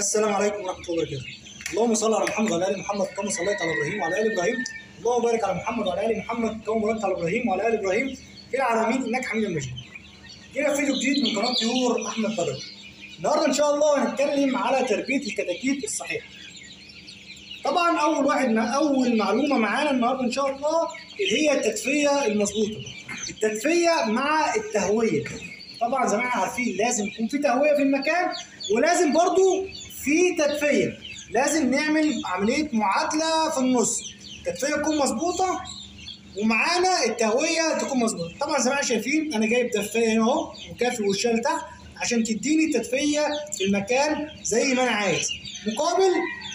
السلام عليكم ورحمه الله وبركاته اللهم صل على محمد وعلى ال محمد كما صليت على ابراهيم وعلى ال ابراهيم اللهم بارك على محمد وعلى ال محمد كما باركت على ابراهيم وعلى ال ابراهيم في العالمين انك حميد مجيد جينا فيديو جديد من قناه طيور احمد بدر النهارده ان شاء الله هنتكلم على تربيه الكتاكيت الصحيحه طبعا اول واحد اول معلومه معانا النهارده ان شاء الله اللي هي التدفئه المظبوطه التدفئه مع التهويه طبعا زي ما احنا عارفين لازم يكون في تهويه في المكان ولازم برضو في تدفئه لازم نعمل عمليه معادله في النص التدفئه تكون مظبوطه ومعانا التهويه تكون مظبوطه طبعا زي ما احنا شايفين انا جايب دفايه هنا اهو وكافي وشها لتحت عشان تديني تدفئه في المكان زي ما انا عايز مقابل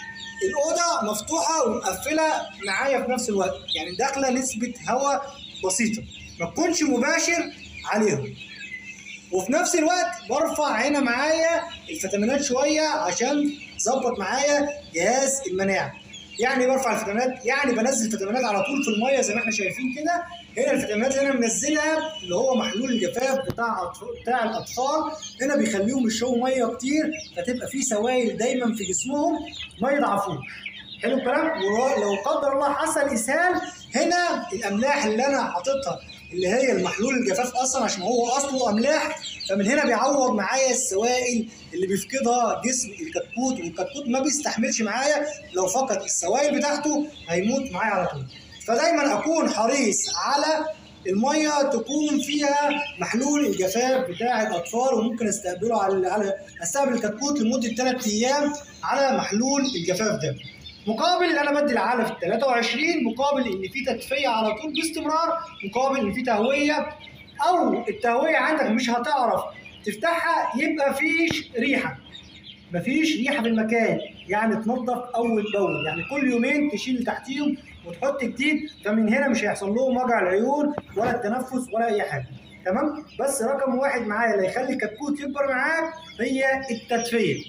الاوضه مفتوحه ومقفله معايا في نفس الوقت يعني داخله نسبه هواء بسيطه ما تكونش مباشر عليهم وفي نفس الوقت برفع هنا معايا الفيتامينات شويه عشان ظبط معايا جهاز المناعه يعني برفع الفيتامينات يعني بنزل الفيتامينات على طول في الميه زي ما احنا شايفين كده هنا الفيتامينات اللي انا منزلها اللي هو محلول الجفاف بتاع بتاع الاطفال هنا بيخليهم يشربوا ميه كتير فتبقى في سوائل دايما في جسمهم ما يضعفوش حلو الكلام ولو قدر الله حصل اسهال هنا الاملاح اللي انا حاططها اللي هي المحلول الجفاف اصلا عشان هو اصله املاح فمن هنا بيعوض معايا السوائل اللي بيفقدها جسم الكتكوت والكتكوت ما بيستحملش معايا لو فقد السوائل بتاعته هيموت معايا على طول فدايما اكون حريص على الميه تكون فيها محلول الجفاف بتاع الاطفال وممكن استقبله على على استقبل الكتكوت لمده 3 ايام على محلول الجفاف ده مقابل ان انا بدي العلف في 23 مقابل ان في تدفئه على طول باستمرار مقابل ان في تهويه او التهويه عندك مش هتعرف تفتحها يبقى فيش ريحه مفيش ريحه في المكان يعني تنظف اول باول يعني كل يومين تشيل تحتيهم وتحط جديد فمن هنا مش هيحصل لهم وجع العيون ولا التنفس ولا اي حاجه تمام بس رقم واحد معايا اللي هيخلي الكتكوت يكبر معاك هي التدفئه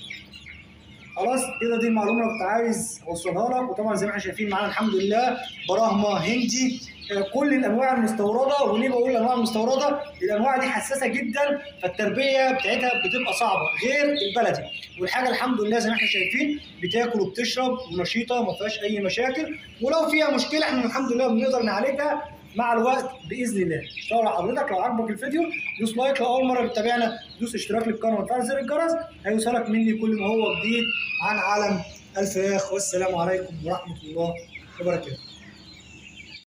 خلاص كده دي المعلومه اللي كنت عايز اوصلها لك وطبعا زي ما احنا شايفين معانا الحمد لله براهما هندي كل الانواع المستورده وليه بقول الانواع المستورده؟ الانواع دي حساسه جدا فالتربيه بتاعتها بتبقى صعبه غير البلدي والحاجه الحمد لله زي ما احنا شايفين بتاكل وبتشرب ونشيطه ما فيهاش اي مشاكل ولو فيها مشكله احنا الحمد لله بنقدر نعالجها مع الوقت باذن الله طبعا حضرتك لو عجبك الفيديو دوس لايك لو اول مره بتتابعنا دوس اشتراك للقناه وتفعل زر الجرس هيوصلك مني كل ما هو جديد عن عالم الفراخ والسلام عليكم ورحمه الله وبركاته